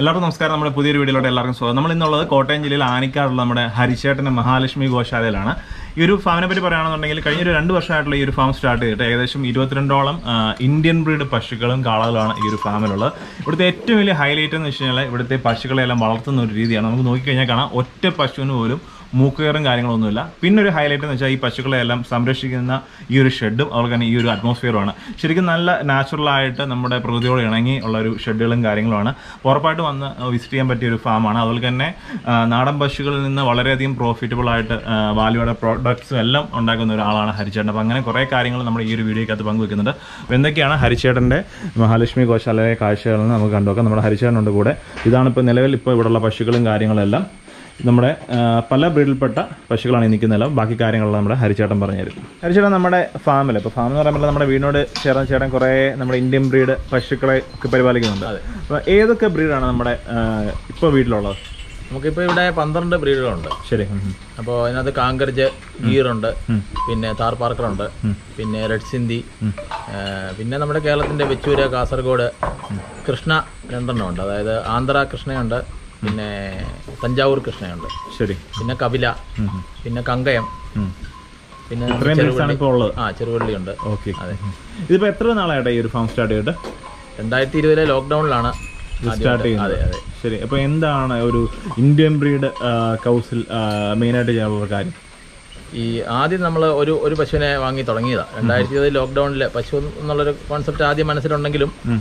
എല്ലാവർക്കും നമസ്കാരം നമ്മുടെ പുതിയൊരു വീഡിയോയിലോട്ട് എല്ലാവർക്കും സ്വാഗതം നമ്മൾ ഇന്നുള്ളത് കോട്ടയം ജില്ലയിൽ ആനിക്കാടുള്ള നമ്മുടെ ഹരിശേട്ടൻ്റെ മഹാലക്ഷ്മി ഗോശാലയിലാണ് ഈ ഒരു ഫാമിനെ പറ്റി പറയുകയാണെന്നുണ്ടെങ്കിൽ കഴിഞ്ഞ ഒരു രണ്ട് വർഷമായിട്ടുള്ള ഈ ഒരു ഫാം സ്റ്റാർട്ട് ചെയ്തിട്ട് ഏകദേശം ഇരുപത്തിരണ്ടോളം ആ, ഇന്ത്യൻ ബ്രീഡ് പശുക്കളും കാളകളാണ് ഈ ഒരു ഫാമിലുള്ളത് ഇവിടുത്തെ ഏറ്റവും വലിയ ഹൈലൈറ്റ് എന്ന് വെച്ച് കഴിഞ്ഞാൽ ഇവിടുത്തെ പശുക്കളെല്ലാം വളർത്തുന്ന ഒരു രീതിയാണ് നമുക്ക് നോക്കിക്കഴിഞ്ഞാൽ കാണാം ഒറ്റ പശുവിന് പോലും മൂക്കുകയറും കാര്യങ്ങളൊന്നുമില്ല പിന്നെ ഒരു ഹൈലൈറ്റ് എന്ന് വെച്ചാൽ ഈ പശുക്കളെ എല്ലാം സംരക്ഷിക്കുന്ന ഈ ഒരു ഷെഡും അതുപോലെ തന്നെ ഈ ഒരു അറ്റ്മോസ്ഫിയറുമാണ് ശരിക്കും നല്ല നാച്ചുറൽ ആയിട്ട് നമ്മുടെ പ്രകൃതിയോട് ഇണങ്ങി ഉള്ള ഒരു ഷെഡുകളും കാര്യങ്ങളുമാണ് ഉറപ്പായിട്ട് വന്ന് വിസിറ്റ് ചെയ്യാൻ പറ്റിയ ഒരു ഫാമാണ് അതുപോലെ തന്നെ ആ, നാടൻ പശുക്കളിൽ നിന്ന് വളരെയധികം പ്രോഫിറ്റബിൾ ആയിട്ട് വാല്യൂടെ പ്രോഡക്ട്സും എല്ലാം ഉണ്ടാക്കുന്ന ഒരാളാണ് ഹരിച്ചേട്ടൻ അപ്പോൾ അങ്ങനെ കുറേ കാര്യങ്ങൾ നമ്മൾ ഈ ഒരു വീഡിയോക്കകത്ത് പങ്കുവെക്കുന്നുണ്ട് അപ്പോൾ എന്തൊക്കെയാണ് ഹരിച്ചേട്ടൻ്റെ മഹാലക്ഷ്മി ഗോശാലയിലെ കാഴ്ചകളെന്ന് നമുക്ക് കണ്ടുനോക്കാം നമ്മുടെ ഹരിച്ചേട്ടനുണ്ട് കൂടെ ഇതാണ് ഇപ്പോൾ നിലവിൽ ഇപ്പോൾ ഇവിടെയുള്ള പശുക്കളും കാര്യങ്ങളെല്ലാം നമ്മുടെ ആ, പല ബ്രീഡിൽപ്പെട്ട പശുക്കളാണ് ഈ നിൽക്കുന്നതെല്ലാം ബാക്കി കാര്യങ്ങളെല്ലാം നമ്മുടെ ഹരിച്ചേട്ടൻ പറഞ്ഞു തരും ഹരിച്ചേട്ടൻ നമ്മുടെ ഫാമിൽ ഇപ്പോൾ ഫാം എന്ന് പറയുമ്പോൾ നമ്മുടെ വീടിനോട് ചേർന്ന് ചേട്ടൻ കുറേ നമ്മുടെ ഇന്ത്യൻ ബ്രീഡ് പശുക്കളെ ഒക്കെ പരിപാലിക്കുന്നുണ്ട് അപ്പോൾ ഏതൊക്കെ ബ്രീഡാണ് നമ്മുടെ ഇപ്പോൾ വീട്ടിലുള്ളത് നമുക്കിപ്പോൾ ഇവിടെ പന്ത്രണ്ട് ബ്രീഡുകളുണ്ട് ശരി ഉം, ഉം. അപ്പോൾ അതിനകത്ത് കാങ്കർജ് ഗീറുണ്ട് പിന്നെ താർ പാർക്കറുണ്ട് പിന്നെ റെഡ് സിന്ധി ആ, പിന്നെ നമ്മുടെ കേരളത്തിന്റെ വെച്ചൂര് കാസർഗോഡ് കൃഷ്ണ രണ്ടെണ്ണം ഉണ്ട് അതായത് ആന്ധ്ര കൃഷ്ണയുണ്ട് പിന്നെ തഞ്ചാവൂർ കൃഷ്ണയുണ്ട് ശരി പിന്നെ കപില പിന്നെ കങ്കയം ഉം. പിന്നെ ഇത്രയും ബ്രീഡ്സാണ് ഇപ്പോൾ ഉള്ളത് ആ ചെറുവള്ളി ഉണ്ട് ഓക്കെ ഇതിപ്പോൾ എത്ര നാളായിട്ടാ ഈ ഒരു ഫാം സ്റ്റാർട്ട് ചെയ്തിട്ട് രണ്ടായിരത്തി ഇരുപതിലെ ലോക്ക്ഡൌണിലാണ് സ്റ്റാർട്ട് അതെ ചെയ്യുന്നത് അതെ ശരി അപ്പോൾ എന്താണ് ഒരു ഇന്ത്യൻ ബ്രീഡ് കൗസിൽ മെയിനായിട്ട് ചെയ്യാനുള്ള കാര്യം ഈ ആദ്യം നമ്മൾ ഒരു ഒരു പശുവിനെ വാങ്ങി തുടങ്ങിയതാണ് രണ്ടായിരത്തി ഇരുപത് ലോക്ക്ഡൌണിൽ പശു എന്നുള്ളൊരു കോൺസെപ്റ്റ് ആദ്യം മനസ്സിലുണ്ടെങ്കിലും ഉം.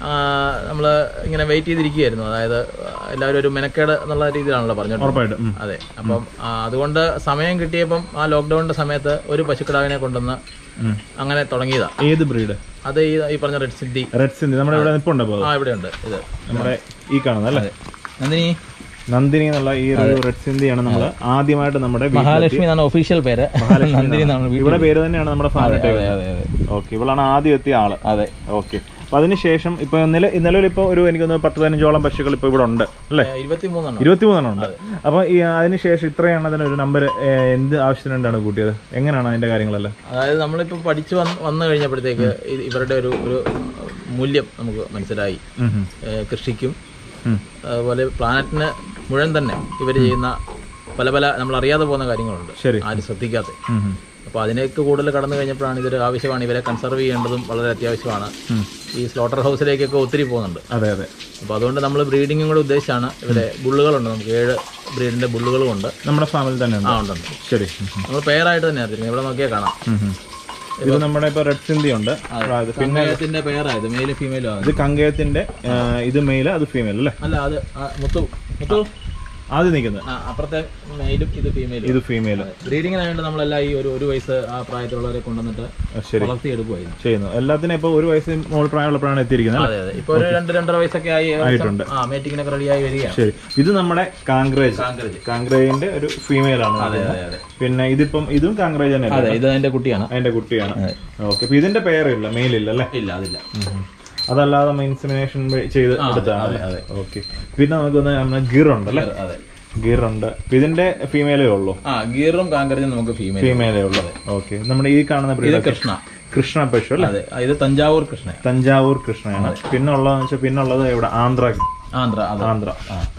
നമ്മൾ ഇങ്ങനെ വെയിറ്റ് ചെയ്തിരിക്കുകയായിരുന്നു അതായത് എല്ലാവരും ഒരു മെനക്കേട് എന്നുള്ള രീതിയിലാണല്ലോ പറഞ്ഞത് ഉറപ്പായിട്ടും ഉം. അതെ അപ്പം ആ, അതുകൊണ്ട് സമയം കിട്ടിയപ്പം ആ ലോക്ക്ഡൌണിന്റെ സമയത്ത് ഒരു പശുക്കിടാവിനെ കൊണ്ടുവന്ന് ഉം. അങ്ങനെ തുടങ്ങിയതാ ഏത് ബ്രീഡ് അത് ഈ ഈ പറഞ്ഞ റെഡ് സിദ്ധി റെഡ് സിന്ധി നമ്മുടെ ഇവിടെ നിൽപ്പുണ്ടോ അപ്പോൾ ആ ഇവിടെ ഉണ്ട് ഇത് നമ്മുടെ ഈ കാണുന്നത് അല്ലേ നന്ദിനി നന്ദിനി എന്നുള്ള ഈ ഒരു റെഡ് സിന്ധിയാണ് നമ്മൾ ആദ്യമായിട്ട് നമ്മുടെ വീട്ടിലെത്തി- മഹാലക്ഷ്മി എന്നാണ് ഒഫീഷ്യൽ പേര് നന്ദിനി എന്നാണ് വീട്ടിൽ ഇവിടെ പേര് തന്നെയാണ് നമ്മുടെ ഫാമിലി അതെ അതെ അതെ ഓക്കെ ഇവളാണ് ആദ്യം എത്തിയ ആള് അതെ ഓക്കെ അപ്പൊ അതിനുശേഷം ഇപ്പൊ നില നിലവിൽ ഇപ്പൊ ഒരു എനിക്കൊന്ന് പത്ത് പതിനഞ്ചോളം പശുക്കൾ ഇപ്പൊ ഇവിടെ ഉണ്ട് അല്ലേ ഇരുപത്തിമൂന്നെണ്ണം ഇരുപത്തിമൂന്നെണ്ണം ഉണ്ട് അപ്പൊ ഈ അതിനുശേഷം ഇത്രയാണ് അതിന് ഒരു നമ്പർ എന്ത് ആവശ്യത്തിനാണ് കൂട്ടിയത് എങ്ങനെയാണ് അതിന്റെ കാര്യങ്ങളെല്ലാം അതായത് നമ്മളിപ്പോൾ പഠിച്ചു വന്ന് വന്നു കഴിഞ്ഞപ്പോഴത്തേക്ക് ഇത് ഇവരുടെ ഒരു ഒരു മൂല്യം നമുക്ക് മനസ്സിലായി ഉം ഉം. ഏഹ് കൃഷിക്കും ഉം. അതുപോലെ പ്ലാനറ്റിന് മുഴുവൻ തന്നെ ഇവർ ചെയ്യുന്ന പല പല നമ്മൾ അറിയാതെ പോകുന്ന കാര്യങ്ങളുണ്ട് ശരി. ആരും ശ്രദ്ധിക്കാതെ ഉം ഉം. അപ്പോൾ അതിലേക്ക് കൂടുതൽ കടന്നു കഴിഞ്ഞപ്പോഴാണ് ഇതൊരു ആവശ്യമാണ് ഇവരെ കൺസർവ് ചെയ്യേണ്ടതും വളരെ അത്യാവശ്യമാണ് ഈ സ്ലോട്ടർ ഹൗസിലേക്കൊക്കെ ഒത്തിരി പോകുന്നുണ്ട് അതെ അതെ അപ്പോൾ അതുകൊണ്ട് നമ്മൾ ബ്രീഡിങ്ങും കൂടെ ഉദ്ദേശിച്ചാണ് ഇവരെ ബുള്ളുകളുണ്ട് നമുക്ക് ഏഴ് ബ്രീഡിൻ്റെ ബുള്ളുകളും ഉണ്ട് നമ്മുടെ ഫാമിൽ തന്നെ ഉണ്ട് ആ ഉണ്ടുണ്ട് ശരി ഉം ഉം. നമ്മൾ പെയറായിട്ട് തന്നെ ഇറച്ചിരിക്കുന്നത് ഇവിടെ നോക്കിയാൽ കാണാം ഉം ഉം. ഇത് നമ്മുടെ ഇപ്പൊ റെഡ് സിന്ധി ഉണ്ട് അത് പിന്നെ പിന്നെ പെയറായത് മെയിലും ഫീമെയിലും ആണ് ഇത് കങ്കയത്തിന്റെ ആ, ഇത് മെയില് അത് ഫീമെയിൽ അല്ലേ അല്ല അത് ആ, മുത്തു മുത്തു ആദ്യം നിൽക്കുന്നത് ആ, അപ്പുറത്തെ മെയിലും ഇത് ഫീമെയിലും ഇത് ഫീമെയിൽ ബ്രീഡിങ്ങിനായിട്ട് നമ്മളെല്ലാം ഈ ഒരു ഒരു വയസ്സ് ആ പ്രായത്തിലുള്ളവരെ കൊണ്ടുവന്നിട്ട് ശരി വളർത്തിയെടുക്കുമായിരുന്നു ചെയ്യുന്നു എല്ലാത്തിനും ഇപ്പൊ ഒരു വയസ്സ് മുകളിൽ പ്രായമുള്ളപ്പോഴാണ് എത്തിയിരിക്കുന്നത് അല്ലേ? അതെ അതെ ഇപ്പൊ ഒരു രണ്ട് രണ്ടര വയസ്സൊക്കെ ആയി ഏകദേശം ആയിട്ടുണ്ട്. ആ മേറ്റിങ്ങിനൊക്കെ റെഡിയായി വരികയാണ് ശരി ഇത് നമ്മുടെ കാങ്ക്രേജ് കാങ്കരജ്. കാങ്ക്രേജിന്റെ ഒരു ഫീമെയിൽ ആണ് അതെ നിൽക്കുന്നത്. അതെ അതെ പിന്നെ ഇതിപ്പം ഇതും കാങ്ക്രേജ് തന്നെ അതെ ഇത് അതിന്റെ കുട്ടിയാണ് അതിന്റെ കുട്ടിയാണ് ഓക്കെ ഇപ്പൊ ഇതിന്റെ പേരില്ല മെയിലില്ല അല്ലേ ഇല്ല അതില്ല അതല്ലാതെ ഇൻസമിനേഷൻ ചെയ്ത് എടുത്താണ് അതെ. ഓക്കെ പിന്നെ നമുക്കൊന്ന് നമ്മുടെ ഗിർ ഉണ്ട് അല്ലേ അതെ ഗിർ ഉണ്ട് ഇപ്പൊ ഇതിന്റെ ഫീമെയിലേ ഉള്ളൂ ആ ഗീറും കാങ്കരജും നമുക്ക് ഫീമെയിൽ ഫീമെയിലേ ഉള്ളൂ ഓക്കെ നമ്മുടെ ഈ കാണുന്ന ഇത് breed കൃഷ്ണ കൃഷ്ണ പശു അല്ലേ അതെ ഇത് തഞ്ചാവൂർ കൃഷ്ണ തഞ്ചാവൂർ കൃഷ്ണയാണ് പിന്നെ ഉള്ളതെന്ന് വെച്ചാൽ പിന്നെ ഉള്ളത് ഇവിടെ ആന്ധ്ര ആന്ധ്ര അതെ ആന്ധ്ര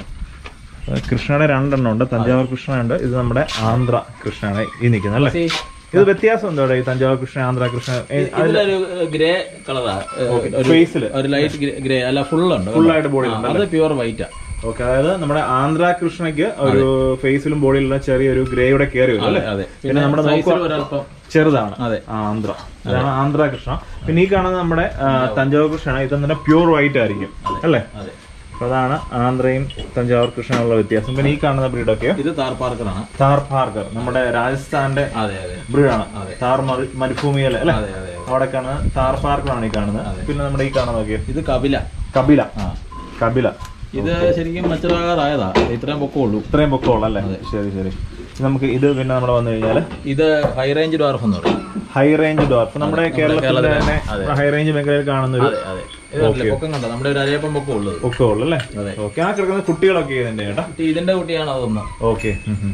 കൃഷ്ണയുടെ രണ്ടെണ്ണം ഉണ്ട് തഞ്ചാവൂർ കൃഷ്ണ ഉണ്ട് ഇത് നമ്മുടെ ആന്ധ്ര കൃഷ്ണയാണ് ഈ നിൽക്കുന്നത് അല്ലേ ഇത് വ്യത്യാസം എന്താ ഇവിടെ ഈ തഞ്ചാവൂർ കൃഷ്ണ ആന്ധ്ര കൃഷ്ണ ഇതിലൊരു ഗ്രേ കളറാ ഫേസിൽ ഒരു ലൈറ്റ് ഗ്രേ അല്ല ഫുൾ ഉണ്ട് ഫുള്ളായിട്ട് ബോഡി ആ, അത് പ്യുവർ വൈറ്റാ ഓക്കെ അതായത് നമ്മുടെ ആന്ധ്ര കൃഷ്ണയ്ക്ക് ഒരു ഫേസിലും ബോഡിയിലുള്ള ചെറിയൊരു ഗ്രേയുടെ കയറി വരും അല്ലേ അതെ പിന്നെ നമ്മുടെ സൈസിൽ നോക്കുക ഒരല്പം ചെറുതാണ് അതെ. ആന്ധ്ര ഇതാണ് ആന്ധ്ര കൃഷ്ണ പിന്നെ ഈ കാണുന്നത് നമ്മുടെ ആ, തഞ്ചാവൂർ കൃഷ്ണ ഇത് തന്നെ പ്യൂർ വൈറ്റ് ആയിരിക്കും അല്ലേ അതെ അപ്പൊ അതാണ് ആന്ധ്രയും തഞ്ചാവൂർ കൃഷ്ണയുള്ള വ്യത്യാസം പിന്നെ ഈ കാണുന്ന ബ്രീഡൊക്കെയോ ഇത് താർ പാർക്കറാണ് താർ പാർക്കർ നമ്മുടെ രാജസ്ഥാന്റെ അതെ അതെ ബ്രീഡാണ് താർ മരു- മരുഭൂമിയിലെ അല്ലെ അതെ അതെ അവിടെ കാണുന്നത് താർ പാർക്കറാണ് ഈ കാണുന്നത് പിന്നെ നമ്മുടെ ഈ കാണുന്ന നോക്കിയോ ഇത് കപില കപില ആ കപില ഇത് ശരിക്കും മച്ചറാകാറായതാ ഇത്രയും പൊക്കമുള്ളൂ ഇത്രയും പൊക്കമുള്ള അല്ലേ ശരി ശരി നമുക്ക് ഇത് പിന്നെ നമ്മുടെ വന്നു കഴിഞ്ഞാല് ഇത് ഹൈ റേഞ്ച് ഡോർഫ് എന്ന് പറയും ഹൈ റേഞ്ച് ഡോർഫ് നമ്മുടെ കേരളത്തിലെ തന്നെ ഹൈ റേഞ്ച് മേഖലയിൽ കാണുന്ന ഒരു അതെ അതെ ഇത് കണ്ടില്ലേ, പൊക്കം കണ്ടോ നമ്മുടെ ഒരു അരയപ്പം പൊക്കം ഉള്ളത് പൊക്കമുള്ളൂ അല്ലേ ഓക്കെ ആ കിടക്കുന്ന കുട്ടികളൊക്കെ ഇതിന്റെ ചേട്ടാ കുട്ടി ഇതിന്റെ കുട്ടിയാണ് അതൊന്ന് ഓക്കെ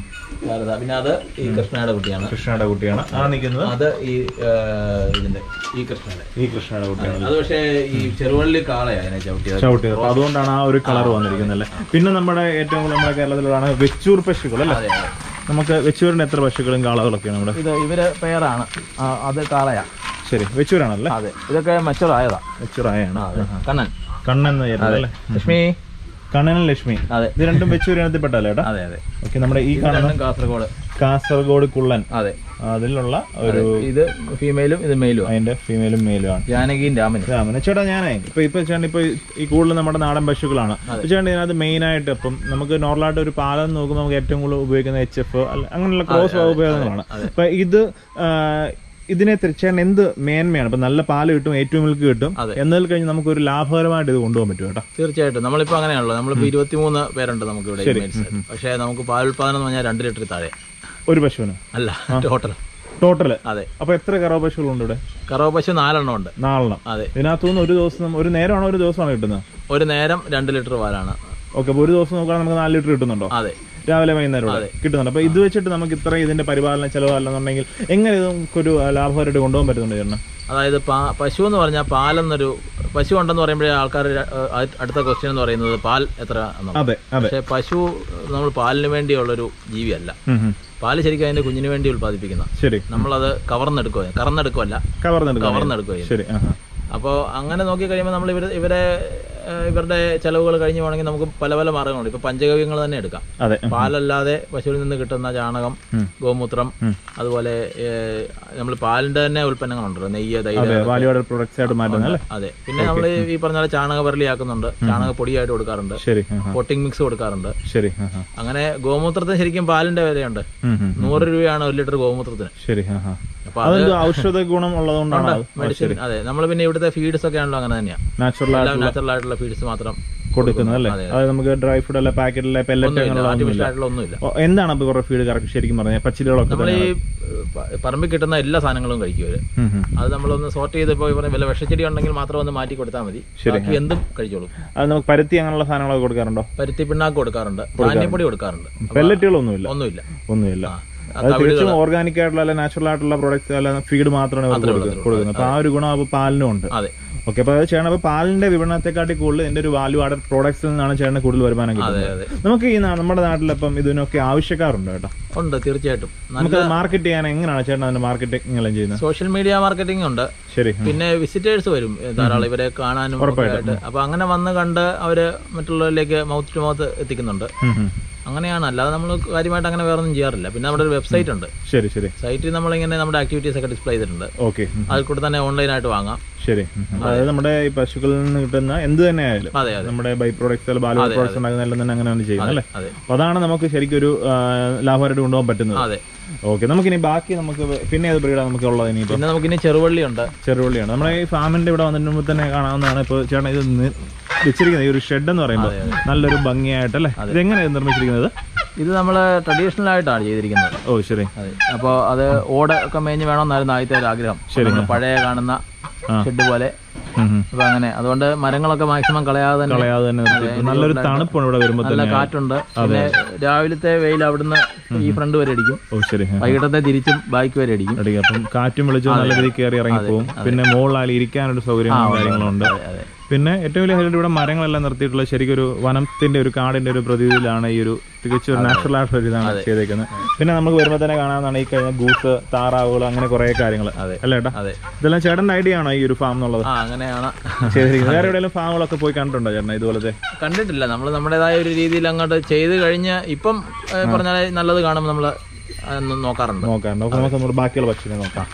ശാരദ പിന്നെ അത് ഈ കൃഷ്ണയുടെ കുട്ടിയാണ് കൃഷ്ണയുടെ കുട്ടിയാണ് ആ നിൽക്കുന്നത് അത് ഈ ആ, ഇതിന്റെ ഈ കൃഷ്ണയുടെ ഈ കൃഷ്ണയുടെ കുട്ടിയാണ് അത് പക്ഷേ ഈ ചെറുവള്ളി കാളയാ അതിനെ ചവിട്ടിയത് ചവിട്ടിയത് അപ്പൊ അതുകൊണ്ടാണ് ആ ഒരു കളർ വന്നിരിക്കുന്നത് അല്ലേ പിന്നെ നമ്മുടെ ഏറ്റവും കൂടുതൽ നമ്മുടെ കേരളത്തിലാണ് വെച്ചൂർ പശുക്കൾ അല്ലേ അതെ അതെ നമുക്ക് വെച്ചൂരിന് എത്ര പശുക്കളും കാളകളൊക്കെയാണ് നമ്മുടെ ഇത് ഇവര് പേരാണ് ആ, അത് കാളയാ ശരി വെച്ചൂരാണല്ലേ അതെ ഇതൊക്കെ മച്ചറായതാ വെച്ചൂറായാണ് കണ്ണൻ കണ്ണൻ എന്ന് വിചാരിച്ചത് അല്ലേ ലക്ഷ്മി കണ്ണനും ലക്ഷ്മി അതെ ഇത് രണ്ടും വെച്ചൂർ ഇനത്തിൽപ്പെട്ടല്ലേ ഏട്ടാ അതെ അതെ ഓക്കെ നമ്മുടെ ഈ കാണുന്ന രണ്ടും കാസർഗോഡ് കാസർഗോഡ് കുള്ളൻ അതെ അതിലുള്ള ഒരു ഇത് ഫീമെയിലും ഇത് മെയിലും അതിന്റെ ഫീമെയിലും മെയിലും ആണ് ജാനകിയും രാമനും രാമന ചേട്ടാ ഞാനേ ഇപ്പൊ ഇപ്പൊ ചേട്ടൻ ഇപ്പൊ ഈ കൂടുതൽ നമ്മുടെ നാടൻ പശുക്കളാണ് ഇപ്പൊ ചേട്ടൻ ഇതിനകത്ത് മെയിൻ ആയിട്ട് ഇപ്പം നമുക്ക് നോർമലായിട്ട് ഒരു പാലം നോക്കുമ്പോൾ നമുക്ക് ഏറ്റവും കൂടുതൽ ഉപയോഗിക്കുന്ന എച്ച് എഫ് അങ്ങനെയുള്ള ക്രോസ് ഉപയോഗങ്ങളാണ് അപ്പൊ ഇത് ആ, ഇതിനെ തീർച്ചയായും എന്ത് മേന്മയാണ് ഇപ്പൊ നല്ല പാല് കിട്ടും ഏറ്റവും മിൽക്ക് കിട്ടും അതെ. എന്നതിൽ കഴിഞ്ഞ് നമുക്ക് ഒരു ലാഭകരമായിട്ട് ഇത് കൊണ്ടുപോകാൻ പറ്റും കേട്ടോ തീർച്ചയായിട്ടും നമ്മളിപ്പോ അങ്ങനെയാണല്ലോ നമ്മളിപ്പോ ഇരുപത്തിമൂന്ന് പേരുണ്ട് നമുക്ക് ഇവിടെ ഇമെയിൽസ് പക്ഷേ നമുക്ക് പാലുൽപാദനം എന്ന് പറഞ്ഞാൽ രണ്ട് ലിറ്റർ താഴെ ഒരു പശുവിന് അല്ല ടോട്ടൽ ടോട്ടല് അതെ അപ്പൊ എത്ര കറവ പശുക്കളുണ്ട് ഇവിടെ കറവ പശു നാലെണ്ണം ഉണ്ട് നാലെണ്ണം അതെ ഇതിനകത്തുനിന്ന് ഒരു ദിവസം ഒരു നേരമാണോ ഒരു ദിവസമാണോ കിട്ടുന്നത് ഒരു നേരം രണ്ട് ലിറ്റർ പാലാണ് ഓക്കെ അപ്പൊ ഒരു ദിവസം നോക്കുകയാണെങ്കിൽ നമുക്ക് നാല് ലിറ്റർ കിട്ടുന്നുണ്ടോ അതെ രാവിലെ വൈകുന്നേരം കൂടെ കിട്ടുന്നുണ്ട് അപ്പൊ ഇത് വെച്ചിട്ട് നമുക്ക് ഇത്ര ഇതിന്റെ പരിപാലന ചെലവ് അല്ലെന്നുണ്ടെങ്കിൽ എങ്ങനെ ഇത് നമുക്കൊരു ലാഭകരമായിട്ട് കൊണ്ടുപോകാൻ പറ്റുന്നുണ്ട് ചേട്ടന് അതായത് പാ പശു എന്ന് പറഞ്ഞാൽ പാലെന്നൊരു പശു ഉണ്ടെന്ന് പറയുമ്പോഴേ ആൾക്കാർ അടുത്ത ക്വസ്റ്റ്യൻ എന്ന് പറയുന്നത് പാൽ എത്ര എന്നുള്ളത് അതെ അതെ പക്ഷേ പശു നമ്മൾ പാലിന് വേണ്ടിയുള്ളൊരു ജീവിയല്ല ഉം, ഉം. പാല് ശരിക്കും അതിന്റെ കുഞ്ഞിന് വേണ്ടി ഉൽപ്പാദിപ്പിക്കുന്ന ശരി നമ്മളത് കവർന്നെടുക്കുക കറന്നെടുക്കുമല്ല കവർന്നെടുക്കാം കവർന്നെടുക്കുക ശരി ആഹാ. അപ്പോൾ അങ്ങനെ നോക്കി കഴിയുമ്പോൾ നമ്മൾ ഇവർ ഇവരെ ഏഹ്, ഇവരുടെ ചെലവുകൾ കഴിഞ്ഞു പോകണമെങ്കിൽ നമുക്ക് പല പല മാർഗ്ഗങ്ങളുണ്ട് ഇപ്പോൾ പഞ്ചഗവ്യങ്ങൾ തന്നെ എടുക്കാം അതെ ഉം. പാലല്ലാതെ പശുവിൽ നിന്ന് കിട്ടുന്ന ചാണകം ഉം. ഗോമൂത്രം ഉം. അതുപോലെ നമ്മൾ പാലിന്റെ തന്നെ ഉൽപ്പന്നങ്ങളുണ്ടല്ലോ നെയ്യ് തൈര് അതെ വാല്യൂ ആഡഡ് പ്രൊഡക്ട്സ് ആയിട്ട് മാറ്റുന്നത് അല്ലേ അതെ പിന്നെ നമ്മൾ ഈ പറഞ്ഞ പോലെ ചാണകപരളി ആക്കുന്നുണ്ട് ചാണകപ്പൊടിയായിട്ട് കൊടുക്കാറുണ്ട് ശരി ആഹാ. പോട്ടിംഗ് മിക്സ് കൊടുക്കാറുണ്ട് ശരി ആഹാ. അങ്ങനെ ഗോമൂത്രത്തിന് ശരിക്കും പാലിന്റെ വിലയുണ്ട് ഉം, ഉം. നൂറ് രൂപയാണ് ഒരു ലിറ്റർ ഗോമൂത്രത്തിന് ശരി ആഹാ. അപ്പൊ അത് അതെന്തോ ഔഷധ ഗുണം ഉള്ളതുകൊണ്ടാണ് അത് മെഡിസിൻ അതെ നമ്മൾ പിന്നെ ഇവിടുത്തെ ഫീഡ്സ് ഒക്കെ ആണല്ലോ അങ്ങനെ തന്നെയാണ് നാച്ചുറൽ എല്ലാം നാച്ചുറൽ ആയിട്ടുള്ള ഫീഡ്സ് മാത്രം കൊടുക്കുന്നത് അല്ലേ അതെ, അത് നമുക്ക് ഡ്രൈ ഫുഡ് അല്ല പാക്കറ്റിലെ പെല്ലറ്റ് ഒന്നുമില്ല അങ്ങനെയുള്ള ആർട്ടിഫിഷ്യൽ ആയിട്ടുള്ള ഒന്നുമില്ല ഓ, എന്താണ് അപ്പൊ ഇവരുടെ ഫീഡ് കറക്റ്റ് ശരിക്കും പറഞ്ഞാൽ പച്ചിലകളൊക്കെ നമ്മൾ ഈ പ- പറമ്പിൽ കിട്ടുന്ന എല്ലാ സാധനങ്ങളും കഴിക്കും അവര് ഉം, ഉം. അത് നമ്മളൊന്ന് സോർട്ട് ചെയ്തപ്പോൾ ഇവരെ വില വിഷച്ചെടി ഉണ്ടെങ്കിൽ മാത്രം ഒന്ന് മാറ്റി കൊടുത്താൽ മതി ബാക്കി എന്തും കഴിച്ചോളും അത് നമുക്ക് പരുത്തി അങ്ങനെയുള്ള സാധനങ്ങളൊക്കെ കൊടുക്കാറുണ്ടോ പരുത്തി പിണ്ണാക്ക് കൊടുക്കാറുണ്ട് ധാന്യപ്പൊടി കൊടുക്കാറുണ്ട് പെല്ലറ്റുകളൊന്നുമില്ല ഒന്നുമില്ല ഒന്നുമില്ല ആ, അത് തികച്ചും ഓർഗാനിക് ആയിട്ടുള്ള അല്ല നാച്ചുറൽ ആയിട്ടുള്ള പ്രോഡക്റ്റ്സ് അല്ല ഫീഡ് മാത്രമാണ് ഇവർക്ക് കൊടുക്കുന്നത് കൊടുക്കുന്നത് അപ്പൊ ആ ഒരു ഗുണം അപ്പൊ പാലിനും ഉണ്ട് അതെ ഓക്കെ അപ്പൊ അത് ചെയ്യണം അപ്പൊ പാലിന്റെ വിപണനത്തെക്കാട്ടി കൂടുതൽ ഇതിന്റെ ഒരു വാല്യൂ ആഡഡ് പ്രോഡക്ട്സിൽ നിന്നാണ് ചേട്ടന് കൂടുതൽ വരുമാനം അതെ കിട്ടുന്നത് അതെ നമുക്ക് ഈ നാ- നമ്മുടെ നാട്ടിലിപ്പം ഇതിനൊക്കെ ആവശ്യക്കാരുണ്ട് കേട്ടോ ഉണ്ട് തീർച്ചയായിട്ടും നല്ല നമുക്ക് മാർക്കറ്റ് ചെയ്യാൻ എങ്ങനെയാണ് ചേട്ടൻ അതിന്റെ മാർക്കറ്റിംഗ് എല്ലാം ചെയ്യുന്നത് സോഷ്യൽ മീഡിയ മാർക്കറ്റിംഗ് ഉണ്ട് ശരി ഉം. പിന്നെ വിസിറ്റേഴ്സ് വരും ധാരാളം ഇവരെ കാണാനും ഒക്കെ ആയിട്ട് അപ്പൊ അങ്ങനെ വന്ന് കണ്ട് അവര് മറ്റുള്ളവരിലേക്ക് മൗത്ത് ടു മൗത്ത് എത്തിക്കുന്നുണ്ട് ഉം, ഉം. അങ്ങനെയാണ് അല്ലാതെ നമ്മൾ കാര്യമായിട്ട് അങ്ങനെ വേറെ ഒന്നും ചെയ്യാറില്ല പിന്നെ നമ്മുടെ ഒരു വെബ്സൈറ്റ് ഉണ്ട് ശരി ശരി സൈറ്റിൽ നമ്മളിങ്ങനെ നമ്മുടെ ആക്ടിവിറ്റീസ് ഒക്കെ ഡിസ്പ്ലേ ചെയ്തിട്ടുണ്ട് ഓക്കെ അതിൽ കൂടെ തന്നെ ഓൺലൈനായിട്ട് വാങ്ങാം ശരി ഉം. അതായത് നമ്മുടെ ഈ പശുക്കളിൽ നിന്ന് കിട്ടുന്ന എന്ത് തന്നെ ആയാലും അതെ അതെ നമ്മുടെ ബൈ പ്രോഡക്ട്സ് ബാലു പ്രോഡക്ട്സ് ഉണ്ടാക്കുന്ന എല്ലാം തന്നെ അങ്ങനെയാണ് ചെയ്യുന്നത് അല്ലേ അതെ അപ്പൊ അതാണ് നമുക്ക് ശരിക്കും ഒരു ആ, ലാഭമായിട്ട് കൊണ്ടുപോകാൻ പറ്റുന്നത് അതെ ഓക്കെ നമുക്കിനി ബാക്കി നമുക്ക് വേ- പിന്നെ ഏത് ബ്രീഡാണ് നമുക്ക് ഉള്ളത് ഇനിയിപ്പോ പിന്നെ നമുക്കിനി ചെറുവള്ളി ഉണ്ട് ചെറുപള്ളിയാണ് നമ്മുടെ ഈ ഫാമിന്റെ ഇവിടെ വന്നതിന് മുമ്പ് തന്നെ കാണാവുന്നതാണ് ഇപ്പോൾ ചേട്ടൻ ഇത് നി- വെച്ചിരിക്കുന്നത് ഈ ഒരു ഷെഡ് എന്ന് പറയുമ്പോൾ നല്ലൊരു ഭംഗിയായിട്ട് അല്ലേ ഇതെങ്ങനെയാണ് നിർമ്മിച്ചിരിക്കുന്നത് ഇത് നമ്മൾ ട്രഡീഷണൽ ആയിട്ടാണ് ചെയ്തിരിക്കുന്നത് ഓ ശരി അതെ അപ്പോൾ അത് ഓട് ഒക്കെ മേഞ്ഞ് വേണമെന്നായിരുന്നു ആദ്യത്തെ ഒരു ആഗ്രഹം നമ്മള് പഴയ കാണുന്ന ആ. ഷെഡ് പോലെ ഉം, ഉം. അപ്പൊ അങ്ങനെ അതുകൊണ്ട് മരങ്ങളൊക്കെ മാക്സിമം കളയാതെ തന്നെ കളയാതെ തന്നെ നിർത്തിയിട്ട് നല്ലൊരു തണുപ്പാണ് ഇവിടെ വരുമ്പോൾ നല്ല തന്നെ കാറ്റുണ്ട് പിന്നെ രാവിലത്തെ വെയിൽ അവിടുന്ന് ഈ ഫ്രണ്ട് വരെ അടിക്കും ഓ ശരി ആ. വൈകിട്ടത്തെ തിരിച്ചും ബാക്ക് വരെ അടിക്കും അടിക്കുക. അപ്പം കാറ്റും വെളിച്ചവും നല്ല രീതിയിൽ കയറി ഇറങ്ങി പോകും പിന്നെ മുകളിലായാലും ഇരിക്കാനൊരു സൗകര്യങ്ങളും കാര്യങ്ങളും ഉണ്ട് അതെ അതെ പിന്നെ ഏറ്റവും വലിയ ഹൈലൈറ്റ് ഇവിടെ മരങ്ങളെല്ലാം നിർത്തിയിട്ടുള്ള ശരിക്കും ഒരു വനത്തിന്റെ ഒരു കാടിന്റെ ഒരു പ്രതീതിയിലാണ് ഈ ഒരു തികച്ചും ഒരു നാച്ചുറൽ ആയിട്ടുള്ള ഒരു ഇതാണ് ചെയ്തേക്കുന്നത് പിന്നെ നമുക്ക് വരുമ്പോൾ തന്നെ കാണാവുന്നതാണ് ഈ കഴിഞ്ഞ ഗൂസ് താറാവുകൾ അങ്ങനെ കുറെ കാര്യങ്ങൾ അതെ. അല്ലേ ഏട്ടാ അതെ ഇതെല്ലാം ചേട്ടന്റെ ഐഡിയ ആണോ ഈ ഒരു ഫാം എന്നുള്ളത് ആ അങ്ങനെയാണ് ചെയ്തിരിക്കുന്നത് വേറെ എവിടെയെങ്കിലും ഫാമുകളൊക്കെ പോയി കണ്ടിട്ടുണ്ടോ ചേട്ടൻ ഇതുപോലത്തെ കണ്ടിട്ടില്ല നമ്മൾ നമ്മുടേതായ ഒരു രീതിയിൽ അങ്ങോട്ട് ചെയ്ത് കഴിഞ്ഞ് ഇപ്പം ഏ, പറഞ്ഞാൽ നല്ലത് കാണുമ്പോൾ നമ്മൾ നോക്കാറുണ്ട് നോക്കാം നോക്കാം നമുക്ക് നമ്മുടെ ബാക്കിയുള്ള പക്ഷിനെ നോക്കാം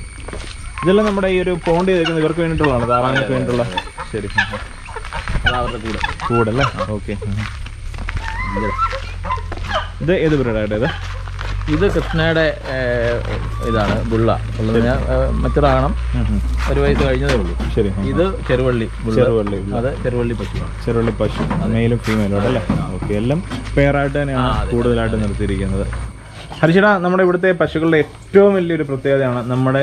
ഇതെല്ലാം നമ്മുടെ ഈ ഒരു പോണ്ട് ചെയ്തിരിക്കുന്നത് ഇവർക്ക് വേണ്ടിയിട്ടുള്ളതാണ് താറാവിനൊക്കെ വേണ്ടിയിട്ടുള്ള ശരി അത് അവരുടെ കൂടെ കൂടല്ലേ ഓക്കെ ഇത് ഏത് ബ്രീഡായിട്ട് ഇത് ഇത് കൃഷ്ണയുടെ ഏ, ഇതാണ് ബുള്ള ഉള്ളത് മച്ചറാകണം ഉം, ഉം. ഒരു വയസ്സ് കഴിഞ്ഞതേ ഉള്ളൂ ശരി ഇത് ചെറുവള്ളി ബുള്ള ചെറുവള്ളി അത് ചെറുവള്ളി പശുവാണ് ചെറുവള്ളി പശു മെയിലും ഫീമെയിലും അല്ലേ ഓക്കെ എല്ലാം പെയറായിട്ട് തന്നെയാണ് കൂടുതലായിട്ട് നിർത്തിയിരിക്കുന്നത് ഹരിശിട നമ്മുടെ ഇവിടുത്തെ പശുക്കളുടെ ഏറ്റവും വലിയൊരു പ്രത്യേകതയാണ് നമ്മുടെ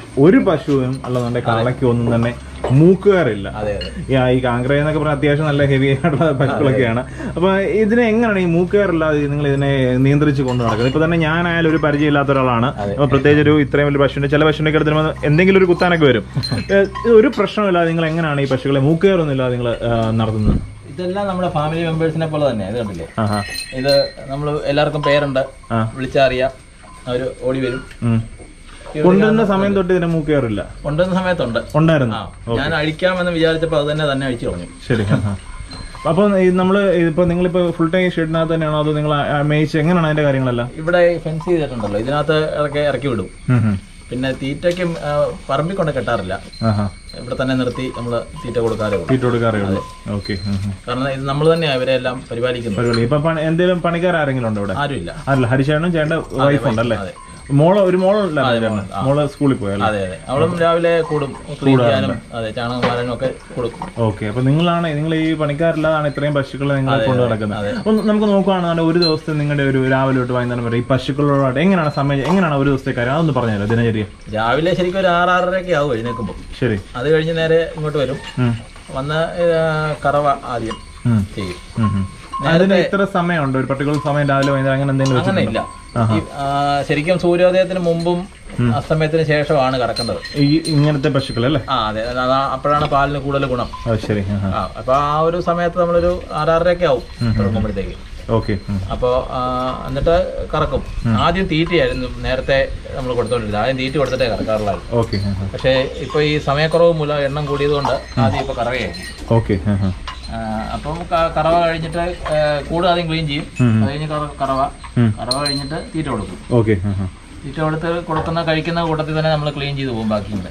ഒരു പശുവിനും അല്ലെന്നുണ്ടെങ്കിൽ കാളയ്ക്കും ഒന്നും തന്നെ മൂക്കുകാറില്ല അതെ അതെ ഈ ആ- ഈ കാങ്കര എന്നൊക്കെ പറഞ്ഞാൽ അത്യാവശ്യം നല്ല ഹെവി ആയിട്ടുള്ള പശുക്കളൊക്കെയാണ് അപ്പൊ ഇതിനെ എങ്ങനെയാണ് ഈ മൂക്കുകാറില്ലാതെ നിങ്ങൾ ഇതിനെ നിയന്ത്രിച്ച് കൊണ്ടു നടക്കുന്നത് ഇപ്പൊ തന്നെ ഞാനായാലും ഒരു പരിചയമില്ലാത്ത ഒരാളാണ് അപ്പൊ പ്രത്യേകിച്ച് ഒരു ഇത്രയും വലിയ പശുവിന്റെ ചില പശുവിന്റെ ഒക്കെ അടുത്ത് എന്തെങ്കിലും ഒരു കുത്താനൊക്കെ വരും ഏഹ് ഇത് ഒരു പ്രശ്നമില്ലാതെ നിങ്ങൾ എങ്ങനെയാണ് ഈ പശുക്കളെ മൂക്കുകാറൊന്നും ഇല്ലാതെ നിങ്ങൾ നടത്തുന്നത് ഇതെല്ലാം നമ്മുടെ ഫാമിലി മെമ്പേഴ്സിനെ പോലെ തന്നെ ഇത് കണ്ടില്ലേ ആഹാ ഇത് നമ്മൾ എല്ലാവർക്കും പേരുണ്ട് ആ. വിളിച്ചറിയാം അവർ ഓടി വരും ഉം. കൊണ്ടുവന്ന സമയം തൊട്ട് ഇതിനെ മൂക്കുകാറില്ല കൊണ്ടുവന്ന സമയത്തുണ്ട് ഉണ്ടായിരുന്നു ആ ഞാൻ അഴിക്കാമെന്ന് വിചാരിച്ചപ്പോൾ അത് തന്നെ തന്നെ അഴിച്ചു കളഞ്ഞു ശരി ആഹാ. അപ്പൊ ഈ നമ്മള് ഇപ്പൊ നിങ്ങളിപ്പോ ഫുൾ ടൈം ഷെഡിനകത്ത് തന്നെയാണോ അതോ നിങ്ങൾ മേയിച്ച് എങ്ങനെയാണ് അതിന്റെ കാര്യങ്ങളെല്ലാം ഇവിടെ ഫെൻസ് ചെയ്തിട്ടുണ്ടല്ലോ ഇതിനകത്ത് ഇറക്കി ഇറക്കി വിടും ഉം ഉം. പിന്നെ തീറ്റയ്ക്കും ആ, പറമ്പിൽ കൊണ്ട് കെട്ടാറില്ല ആഹാ ഇവിടെ തന്നെ നിർത്തി നമ്മൾ തീറ്റ കൊടുക്കാറേ ഉള്ളൂ തീറ്റ കൊടുക്കാറേ ഉള്ളൂ ഓക്കെ കാരണം ഇത് നമ്മൾ തന്നെയാണ് ഇവരെ എല്ലാം പരിപാലിക്കുന്നത് പരിപാടി ഇപ്പൊ പണി- എന്തേലും പണിക്കാർ ആരെങ്കിലും ഉണ്ടോ ഇവിടെ ആരുമില്ല അല്ല ഹരിശേണനും ചേട്ടന്റെ വൈഫ് ഉണ്ടല്ലേ അതെ. മോള് ഒരു മോളല്ല മോള് സ്കൂളിൽ പോയല്ലേ അതെ അതെ അവളും രാവിലെ കൂടും ക്ലീൻ ചെയ്യാനും അതെ ചാണകം മാറാനും ഒക്കെ കൊടുക്കും ഓക്കെ അപ്പൊ നിങ്ങളാണ് നിങ്ങൾ ഈ പണിക്കാരില്ലാതാണ് ഇത്രയും പശുക്കളെ നിങ്ങൾ കൊണ്ടു നടക്കുന്നത് അപ്പൊ നമുക്ക് നോക്കുവാണെങ്കിൽ ഒരു ദിവസത്തെ നിങ്ങളുടെ ഒരു രാവിലെ തൊട്ട് വൈകുന്നേരം വരെ ഈ പശുക്കളോടായിട്ട് എങ്ങനെയാണ് സമയം എങ്ങനെയാണ് ഒരു ദിവസത്തെ കാര്യം അതൊന്ന് പറഞ്ഞുതരാം ദിനചര്യ രാവിലെ ശരിക്കും ഒരു ആറ് ആറരയൊക്കെ ആവും എഴുന്നേൽക്കുമ്പോൾ ശരി അത് കഴിഞ്ഞ് നേരെ ഇങ്ങോട്ട് വരും ഉം. വന്ന് ആ, കറവ ആദ്യം ഉം. ചെയ്യും ഉം ഉം. അതിന് ഇത്ര സമയമുണ്ട് ഒരു പർട്ടിക്കുലർ സമയം രാവിലെ വൈകുന്നേരം അങ്ങനെ എന്തെങ്കിലും അങ്ങനെ വെച്ചിട്ടുണ്ടോ? ഇല്ല ഈ, ആ, ശരിക്കും സൂര്യോദയത്തിന് മുമ്പും അസ്തമയത്തിന് ശേഷമാണ് കറക്കേണ്ടത് ഈ ഇങ്ങനത്തെ പശുക്കൾ അല്ലേ ആ അതെ അതാ അപ്പോഴാണ് പാലിന് കൂടുതൽ ഗുണം അത് ശരി ആ അപ്പൊ ആ ഒരു സമയത്ത് നമ്മളൊരു ആറാറരയൊക്കെ ആവും തുടങ്ങുമ്പോഴത്തേക്ക് ഓക്കെ അപ്പോൾ എന്നിട്ട് കറക്കും ആദ്യം തീറ്റയായിരുന്നു നേരത്തെ നമ്മൾ കൊടുത്തോണ്ടിരുന്നത് ആദ്യം തീറ്റ കൊടുത്തിട്ടേ കറക്കാറുള്ളായിരുന്നു ഓക്കെ പക്ഷേ ഇപ്പോൾ ഈ സമയക്കുറവ് മൂലം എണ്ണം കൂടിയതുകൊണ്ട് ആദ്യം ഇപ്പോൾ കറവയായി ഓക്കെ ആ, അപ്പം ക- കറവ കഴിഞ്ഞിട്ട് ആ, കൂട് ആദ്യം ക്ലീൻ ചെയ്യും അത് കഴിഞ്ഞ് കറ- കറവ ഉം. കറവ കഴിഞ്ഞിട്ട് തീറ്റ കൊടുക്കും ഓക്കെ തീറ്റ കൊടുത്ത് കൊടുക്കുന്ന കഴിക്കുന്ന കൂട്ടത്തിൽ തന്നെ നമ്മൾ ക്ലീൻ ചെയ്ത് പോകും ബാക്കിയുണ്ട്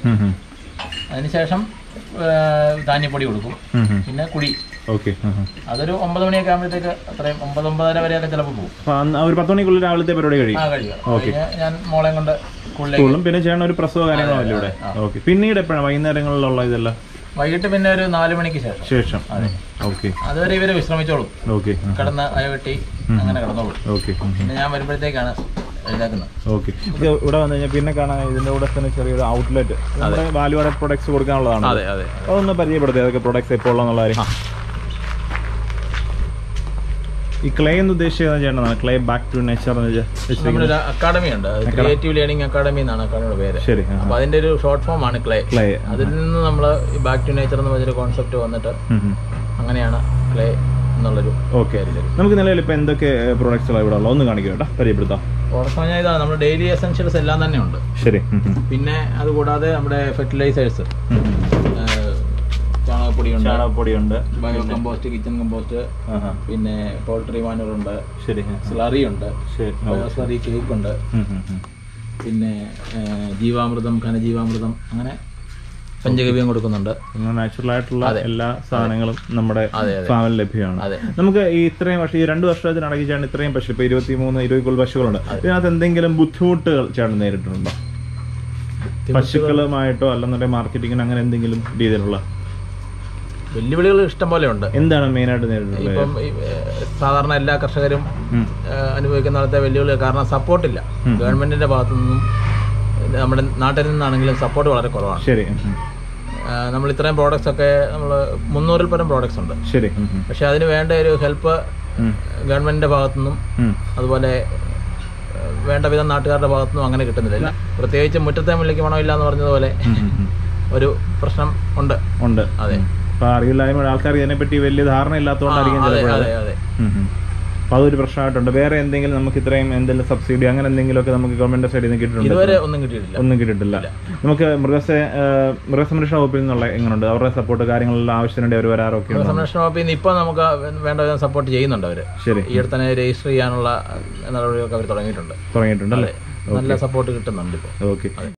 അതിനുശേഷം ആ, ധാന്യപ്പൊടി കൊടുക്കും പിന്നെ കുഴി ഓക്കെ അതൊരു ഒമ്പത് മണിയൊക്കെ ആകുമ്പോഴത്തേക്ക് അത്രയും ഒമ്പത് ഒമ്പതര വരെയൊക്കെ ചിലപ്പോൾ പോകും അപ്പൊ അന്ന് ആ ഒരു പത്ത് മണിക്കുള്ളിൽ രാവിലത്തെ പരിപാടി കഴിയും ആ കഴിയും കഴിഞ്ഞ് ഞാൻ മോളെയും കൊണ്ട് സ്കൂളിലേക്ക് സ്കൂളും പിന്നെ ചെയ്യണ ഒരു പ്രസവ കാര്യങ്ങളോ അല്ലേ ഇവിടെ ഓക്കെ പിന്നീട് എപ്പോഴാണ് വൈകുന്നേരങ്ങളിലുള്ള ഇതെല്ലാം വൈകിട്ട് പിന്നെ ഒരു നാല് മണിക്ക് ശേഷം ശേഷം ഓക്കെ അതുവരെ ഇവര് വിശ്രമിച്ചോളും ഓക്കെ കിടന്ന് അയവെട്ടി അങ്ങനെ കിടന്നോളും ഓക്കെ പിന്നെ ഞാൻ വരുമ്പോഴത്തേക്കാണ് എഴുതാക്കുന്നത് ഓക്കെ ഇവിടെ വന്നു കഴിഞ്ഞാൽ പിന്നെ കാണാൻ ഇതിന്റെ കൂടെ തന്നെ ചെറിയൊരു ഔട്ട്ലെറ്റ് നമ്മുടെ വാല്യൂ ആഡഡ് പ്രൊഡക്ട്സ് കൊടുക്കാനുള്ളതാണ് അതെ അതെ അതൊന്ന് പരിചയപ്പെടുത്തി അതൊക്കെ പ്രൊഡക്ട്സ് എപ്പോൾ ഉള്ളതെന്നുള്ള കാര്യം ഈ ക്ലേ എന്ന് ഉദ്ദേശിച്ചത് ചേട്ടനാണ് ക്ലേ ബാക്ക് ടു നേച്ചർ എന്ന് വെച്ചാൽ നമ്മളൊരു അക്കാഡമി ഉണ്ട് ക്രിയേറ്റീവ് ലേണിംഗ് അക്കാഡമി എന്നാണ് അക്കാഡമിയുടെ പേര് ശരി അപ്പൊ അതിന്റെ ഒരു ഷോർട്ട് ഫോം ആണ് ക്ലേ ക്ലേ അതിൽ നിന്ന് നമ്മൾ ഈ ബാക്ക് ടു നേച്ചർ എന്ന് പറഞ്ഞൊരു കോൺസെപ്റ്റ് വന്നിട്ട് അങ്ങനെയാണ് ക്ലേ എന്നുള്ളൊരു ഓക്കെ നമുക്ക് നിലവിൽ ഇപ്പൊ എന്തൊക്കെ പ്രൊഡക്ട്സുകളാണ് ഇവിടെ ഉള്ളത് ഒന്ന് കാണിക്കാം കേട്ടോ പരിചയപ്പെടുത്താം പ്രോഡക്റ്റ് പറഞ്ഞാൽ ഇതാണ് നമ്മുടെ ഡെയിലി എസെൻഷ്യൽസ് എല്ലാം തന്നെ ഉണ്ട് ശരി ഉം, ഉം. പിന്നെ അതുകൂടാതെ നമ്മുടെ ഫെർട്ടിലൈസേഴ്സ് ചാണകപ്പൊടിയുണ്ട് ചാണകപ്പൊടിയുണ്ട് ബയോ കമ്പോസ്റ്റ് കിച്ചൺ കമ്പോസ്റ്റ് ആഹാ. പിന്നെ പോൾട്രി മാനൂർ ഉണ്ട് ശരി ഉം, സ്ലറി ഉണ്ട് ശരി ബയോ സ്ലറി കേക്ക് ഉണ്ട് ഉം, ഉം, ഉം. പിന്നെ ആ, ജീവാമൃതം ഘനജീവാമൃതം അങ്ങനെ പഞ്ചഗവ്യം കൊടുക്കുന്നുണ്ട് അങ്ങനെ നാച്ചുറൽ ആയിട്ടുള്ള എല്ലാ സാധനങ്ങളും നമ്മുടെ അതെ, അതെ. ഫാമിൽ ലഭ്യമാണ് അതെ നമുക്ക് ഈ ഇത്രയും വർഷം ഈ രണ്ട് വർഷത്തിനിടയ്ക്ക് ചേട്ടൻ ഇത്രയും പശു ഇപ്പൊ ഇരുപത്തി മൂന്ന് ഇരുപത് പശുക്കളുണ്ട് ഇതിനകത്ത് എന്തെങ്കിലും ബുദ്ധിമുട്ടുകൾ ചേട്ടൻ നേരിട്ടിട്ടുണ്ടോ പശുക്കളുമായിട്ടോ അല്ലെന്നുണ്ടെങ്കിൽ മാർക്കറ്റിങ്ങിന് അങ്ങനെ എന്തെങ്കിലും രീതിയിലുള്ള വെല്ലുവിളികൾ ഇഷ്ടം പോലെ ഉണ്ട് എന്താണ് മെയിൻ ആയിട്ട് നേരിട്ടുള്ളത് ഇപ്പം ഈ, ഏ, സാധാരണ എല്ലാ കർഷകരും ഉം. ഏ, അനുഭവിക്കുന്ന പോലത്തെ വെല്ലുവിളി കാരണം സപ്പോർട്ടില്ല ഗവൺമെന്റിന്റെ ഭാഗത്തു നിന്നും ഇത് നമ്മുടെ നാട്ടിൽ നിന്നാണെങ്കിലും സപ്പോർട്ട് വളരെ കുറവാണ് ശരി ഉം, ഉം. ആ, നമ്മൾ ഇത്രയും പ്രോഡക്റ്റ്സ് ഒക്കെ നമ്മൾ മുന്നൂറിൽ പരം പ്രോഡക്റ്റ്സ് ഉണ്ട് ശരി ഉം, ഉം. പക്ഷെ അതിന് വേണ്ട ഒരു ഹെൽപ്പ് ഉം. ഗവൺമെന്റിന്റെ ഭാഗത്തു നിന്നും ഉം. അതുപോലെ ഏ, വേണ്ട വിധം നാട്ടുകാരുടെ ഭാഗത്തു നിന്നും അങ്ങനെ കിട്ടുന്നില്ല പ്രത്യേകിച്ച് മുറ്റത്തെ മുല്ലയ്ക്ക് മണമില്ല എന്ന് പറഞ്ഞതുപോലെ ഉം, ഉം, ഉം. ഒരു പ്രശ്നം ഉണ്ട് ഉണ്ട് അതെ അപ്പൊ അറിയില്ലായ്മ ആൾക്കാർക്ക് ഇതിനെപ്പറ്റി വലിയ ധാരണ ഇല്ലാത്തതുകൊണ്ടായിരിക്കും അതെ ചിലപ്പോൾ അതെ അതെ ഉം, ഉം. അപ്പൊ അതൊരു പ്രശ്നമായിട്ടുണ്ട് വേറെ എന്തെങ്കിലും നമുക്ക് ഇത്രയും എന്തെങ്കിലും സബ്സിഡി അങ്ങനെ എന്തെങ്കിലുമൊക്കെ നമുക്ക് ഗവൺമെന്റ് സൈഡിൽ നിന്ന് കിട്ടിയിട്ടുണ്ട് ഇതുവരെ ഒന്നും കിട്ടിയിട്ടില്ല ഒന്നും കിട്ടിയിട്ടില്ല നമുക്ക് മൃഗസ ഏഹ്, മൃഗസംരക്ഷണ വകുപ്പിൽ നിന്നുള്ള എങ്ങനെയുണ്ട് അവരുടെ സപ്പോർട്ട് കാര്യങ്ങളെല്ലാം ആവശ്യത്തിനുണ്ട് അവർ വരാറൊക്കെ ഉണ്ടോ സംരക്ഷണ വകുപ്പിൽ നിന്ന് ഇപ്പോൾ നമുക്ക് വേണ്ട വിധം സപ്പോർട്ട് ചെയ്യുന്നുണ്ട് അവർ ശരി ഈ അടുത്ത് തന്നെ രജിസ്റ്റർ ചെയ്യാനുള്ള നടപടികളൊക്കെ അവർ തുടങ്ങിയിട്ടുണ്ട് തുടങ്ങിയിട്ടുണ്ടല്ലേ നല്ല സപ്പോർട്ട് കിട്ടുന്നുണ്ട് ഇപ്പോൾ ഓക്കെ